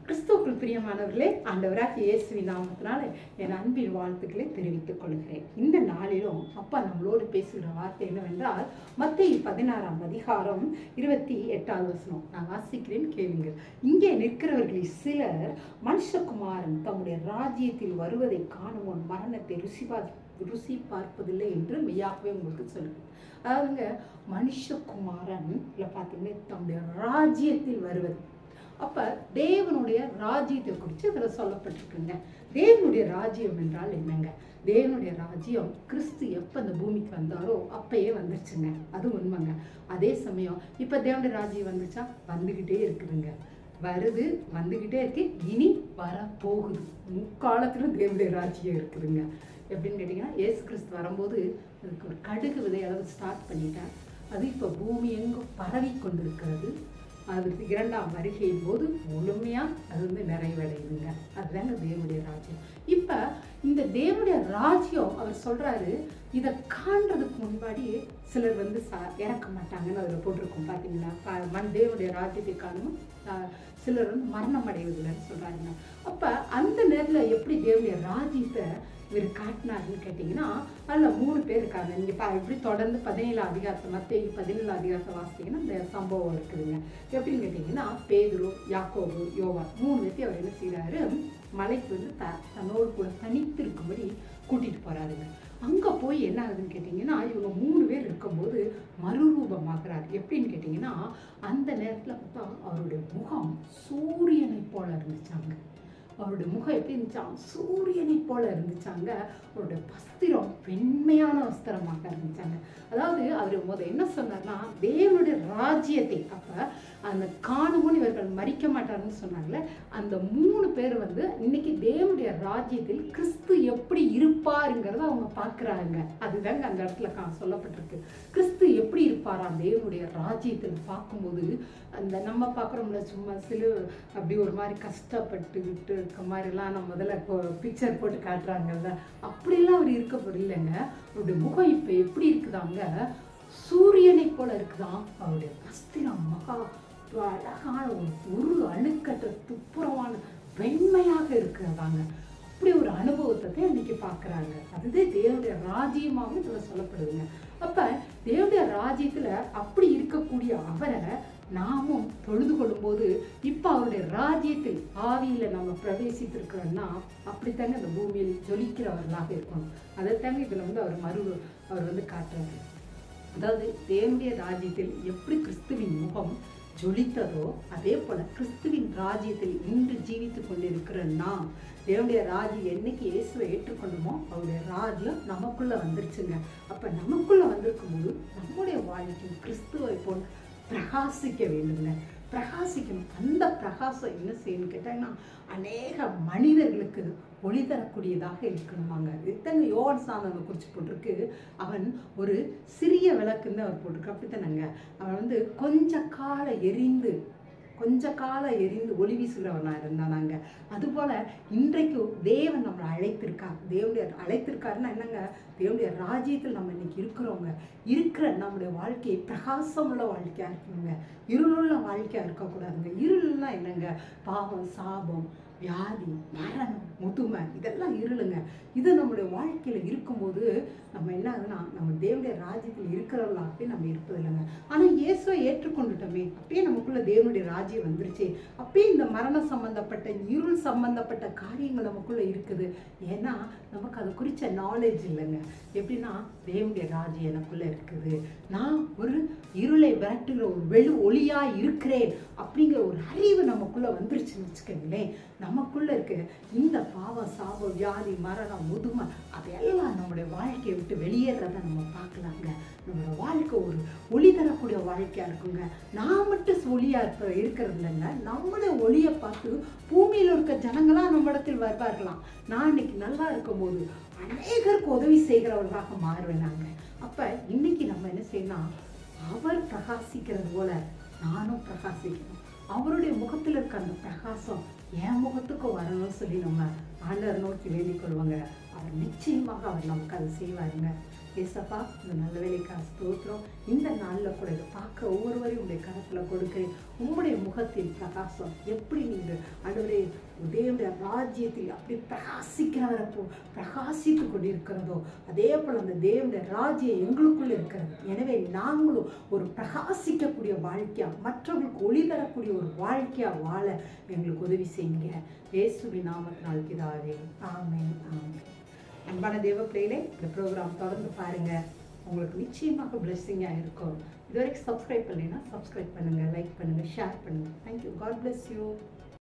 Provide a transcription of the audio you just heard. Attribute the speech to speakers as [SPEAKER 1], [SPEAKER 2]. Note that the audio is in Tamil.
[SPEAKER 1] கிறிஸ்துவுக்குள் பிரியமானவர்களே ஆண்டவராக இயேசுவின் நாமத்தினால என் அன்பின் வாழ்த்துக்களை தெரிவித்துக் கொள்கிறேன் இந்த நாளிலும் அப்பா நம்மளோடு பேசுகிற வார்த்தை என்னவென்றால் மத்திய பதினாறாம் அதிகாரம் இருபத்தி எட்டாவது வசனம் நான் வாசிக்கிறேன் கேளுங்கள் இங்கே நிற்கிறவர்களில் சிலர் மனுஷகுமாரன் தம்முடைய ராஜ்யத்தில் வருவதை காணும் முன் மரணத்தை ருசி பார் ருசி பார்ப்பதில்லை என்று மெய்யாகவே உங்களுக்கு சொல்லுங்கள் அதாவதுங்க மனுஷகுமாரன் இல்லை பார்த்தீங்கன்னா தம்முடைய ராஜ்யத்தில் வருவது அப்ப தேவனுடைய ராஜ்யத்தை குறித்து இதில் சொல்லப்பட்டிருக்குங்க தேவனுடைய ராஜ்யம் என்றால் என்னங்க தேவனுடைய ராஜ்யம் கிறிஸ்து எப்போ இந்த பூமிக்கு வந்தாரோ அப்பயே வந்துருச்சுங்க அது உண்மைங்க அதே சமயம் இப்போ தேவனுடைய ராஜ்யம் வந்துச்சா வந்துக்கிட்டே இருக்குதுங்க வருது வந்துக்கிட்டே இருக்கு இனி வரப்போகுது முக்காலத்திலும் தேவனுடைய ராஜ்யம் இருக்குதுங்க எப்படின்னு கேட்டிங்கன்னா ஏசு கிறிஸ்து வரும்போது அதுக்கு ஒரு கடுகு விதை அளவு ஸ்டார்ட் பண்ணிட்டேன் அது இப்போ பூமி எங்கும் பரவி கொண்டிருக்கிறது அதற்கு இரண்டாம் வருகையின் போது முழுமையாக அது வந்து நிறைவடையுதுங்க அதுதாங்க தேவனுடைய ராஜ்யம் இப்போ இந்த தேவனுடைய ராஜ்யம் அவர் சொல்கிறாரு இதை காண்றதுக்கு முன்னாடி சிலர் வந்து ச இறக்க மாட்டாங்கன்னு அதில் போட்டிருக்கோம் பார்த்தீங்களா ப- மண் தேவனுடைய ராஜ்யத்தை காணும் சிலர் வந்து மரணம் அடைவதில்லைன்னு சொல்கிறாருங்க அப்போ அந்த நேரத்தில் எப்படி தேவனுடைய ராஜ்யத்தை இவர் காட்டினாருன்னு கேட்டிங்கன்னா அதில் மூணு பேர் இருக்காங்க நீங்கள் பா இப்படி தொடர்ந்து பதினேழு அதிகாரத்தை மற்ற பதினேழு அதிகாரத்தை வாசித்தீங்கன்னா இந்த சம்பவம் இருக்குதுங்க எப்படின்னு கேட்டிங்கன்னா பேதுரு யாக்கோபு யோவா மூணு பேர்த்தையும் அவர் என்ன செய்கிறாரு மலைக்கு வந்து த தன்னோடு கூட தனித்து இருக்கும்படி கூட்டிகிட்டு போகிறாருங்க அங்கே போய் என்ன ஆகுதுன்னு கேட்டிங்கன்னா இவங்க மூணு பேர் இருக்கும்போது மறுரூபமாகிறார் எப்படின்னு கேட்டிங்கன்னா அந்த நேரத்தில் பார்த்தா அவருடைய முகம் சூரியனை போல இருந்துச்சாங்க அவருடைய முகம் எப்படி இருந்துச்சாம் சூரியனை போல இருந்துச்சாங்க அவருடைய வஸ்திரம் வெண்மையான வஸ்திரமாக இருந்துச்சாங்க அதாவது அவர் முத என்ன சொன்னார்னா தேவனுடைய ராஜ்யத்தை அப்ப அந்த காணுமுன் இவர்கள் மறிக்க மாட்டாருன்னு சொன்னாங்கல்ல அந்த மூணு பேர் வந்து இன்னைக்கு தேவனுடைய ராஜ்யத்தில் கிறிஸ்து எப்படி இருப்பாருங்கிறத அவங்க பார்க்குறாங்க அதுதாங்க அந்த இடத்துல கா சொல்லப்பட்டிருக்கு கிறிஸ்து எப்படி இருப்பாராம் தேவனுடைய ராஜ்யத்தில் பார்க்கும்போது அந்த நம்ம பார்க்குறோம்ல சும்மா சிலு அப்படி ஒரு மாதிரி கஷ்டப்பட்டுக்கிட்டு இருக்க மாதிரிலாம் நம்ம முதல்ல பிக்சர் போட்டு காட்டுறாங்கல்ல அப்படிலாம் அவர் இருக்க இல்லைங்க அவருடைய முகம் இப்போ எப்படி இருக்குதாங்க சூரியனை போல இருக்குதாம் அவருடைய வஸ்திரம் மகா அழகான ஒரு ஒரு அணுக்கற்ற துப்புரமான வெண்மையாக இருக்கிறதாங்க அப்படி ஒரு அனுபவத்தை அன்னைக்கு பார்க்குறாங்க அதுவே தேவனுடைய ராஜ்யமாக இதில் சொல்லப்படுதுங்க அப்போ தேவனுடைய ராஜ்யத்தில் அப்படி இருக்கக்கூடிய அவரை நாமும் தொழுது கொள்ளும்போது இப்போ அவருடைய ராஜ்யத்தில் ஆவியில் நம்ம பிரவேசித்திருக்கிறோம்னா அப்படித்தாங்க இந்த பூமியில் ஜொலிக்கிறவர்களாக இருக்கணும் அதைத்தாங்க இதில் வந்து அவர் மறு அவர் வந்து காட்டுறாரு அதாவது தேவனுடைய ராஜ்யத்தில் எப்படி கிறிஸ்துவின் முகம் ஜொலித்ததோ அதே போல கிறிஸ்துவின் ராஜ்யத்தில் இன்று ஜீவித்து கொண்டிருக்கிற நாம் தேவனுடைய ராஜ்யம் என்னைக்கு இயேசுவை ஏற்றுக்கொண்டோமோ அவருடைய ராஜ்யம் நமக்குள்ள வந்துருச்சுங்க அப்ப நமக்குள்ள வந்திருக்கும் போது நம்முடைய வாழ்க்கை கிறிஸ்துவை போல் பிரகாசிக்க வேண்டுங்க பிரகாசிக்கணும் அந்த பிரகாசம் என்ன செய்யணும்னு கேட்டாங்கன்னா அநேக மனிதர்களுக்கு ஒளி தரக்கூடியதாக இருக்கணுமாங்க இத்தனை யோகன் சாதனை குறித்து போட்டிருக்கு அவன் ஒரு சிறிய விளக்குன்னு அவர் போட்டிருக்கு அப்படித்தானங்க அவன் வந்து கொஞ்ச காலம் எரிந்து கொஞ்ச காலம் எரிந்து ஒளி வீசுகிறவனா இருந்தானாங்க அதுபோல இன்றைக்கு தேவன் நம்மளை அழைத்திருக்கா தேவனுடைய அழைத்திருக்காருன்னா என்னங்க தேவனுடைய ராஜ்யத்தில் நம்ம இன்னைக்கு இருக்கிறவங்க இருக்கிற நம்முடைய வாழ்க்கையை பிரகாசமுள்ள வாழ்க்கையா இருக்கணுங்க இருளுள்ள வாழ்க்கையா இருக்கக்கூடாதுங்க இருள்னா என்னங்க பாவம் சாபம் வியாதி மரணம் முதுமை இதெல்லாம் இருளுங்க இது நம்முடைய வாழ்க்கையில் இருக்கும்போது நம்ம என்ன ஆகுதுன்னா நம்ம தேவனுடைய ராஜ்யத்தில் இருக்கிறவர்களாகவே நம்ம இருப்பது இல்லைங்க ஆனால் இயேசுவை ஏற்றுக்கொண்டுட்டோமே அப்பயே நமக்குள்ள தேவனுடைய ராஜ்யம் வந்துருச்சு அப்பயே இந்த மரணம் சம்பந்தப்பட்ட இருள் சம்பந்தப்பட்ட காரியங்கள் நமக்குள்ள இருக்குது ஏன்னா நமக்கு அது குறித்த நாலேஜ் இல்லைங்க எப்படின்னா தேவனுடைய ராஜ்யம் எனக்குள்ள இருக்குது நான் ஒரு இருளை விரட்டுகிற ஒரு வெளி ஒளியா இருக்கிறேன் அப்படிங்கிற ஒரு அறிவு நமக்குள்ள வந்துருச்சுன்னு வச்சுக்கோங்களேன் நமக்குள்ள இருக்க இந்த பாவம் சாபம் வியாதி மரணம் முதுமை அதையெல்லாம் நம்முடைய வாழ்க்கையை விட்டு வெளியேறத நம்ம பார்க்கலாங்க நம்மளோட வாழ்க்கை ஒரு ஒளி தரக்கூடிய வாழ்க்கையா இருக்குங்க நான் மட்டும் ஒளியா இருக்க இருக்கிறது இல்லைங்க நம்மளுடைய ஒளியை பார்த்து பூமியில் இருக்க ஜனங்களா நம்ம இடத்தில் வருவார்களாம் நான் இன்னைக்கு நல்லா இருக்கும்போது அநேகருக்கு உதவி செய்கிறவர்களாக மாறுவேன் நாங்க அப்ப இன்னைக்கு நம்ம என்ன செய்யணும் அவர் பிரகாசிக்கிறது போல நானும் பிரகாசிக்கணும் அவருடைய முகத்தில் இருக்க அந்த பிரகாசம் என் முகத்துக்கும் வரணும்னு சொல்லி நம்ம ஆண்டவர் நோக்கி வேண்டிக் கொள்வாங்க அவர் நிச்சயமாக அவர் நமக்கு அதை செய்வாருங்க ஏசப்பா இந்த நல்ல வேலைக்காக ஸ்தோத்திரம் இந்த நாளில் கூட இதை பார்க்க ஒவ்வொருவரையும் உடைய கரத்தில் கொடுக்கிறேன் உம்முடைய முகத்தின் பிரகாசம் எப்படி நீங்கள் ஆண்டவரே தேவனுடைய ராஜ்யத்தில் அப்படி பிரகாசிக்கிறவரை போ பிரகாசித்து கொண்டிருக்கிறதோ அதே போல் அந்த தேவனுடைய ராஜ்யம் எங்களுக்குள்ள இருக்கிறது எனவே நாங்களும் ஒரு பிரகாசிக்கக்கூடிய வாழ்க்கையா மற்றவர்களுக்கு ஒளி தரக்கூடிய ஒரு வாழ்க்கையா வாழ எங்களுக்கு உதவி செய்யுங்க இயேசுவின் நாமத்தினால் பிதாவே ஆமென் ஆமென் அன்பான தேவ பிள்ளைகளே இந்த ப்ரோக்ராம் தொடர்ந்து பாருங்க உங்களுக்கு நிச்சயமாக பிளெஸ்ஸிங்காக இருக்கும் இது வரைக்கும் சப்ஸ்கிரைப் பண்ணலைன்னா சப்ஸ்கிரைப் பண்ணுங்க லைக் பண்ணுங்க ஷேர் பண்ணுங்க தேங்க்யூ காட் bless யூ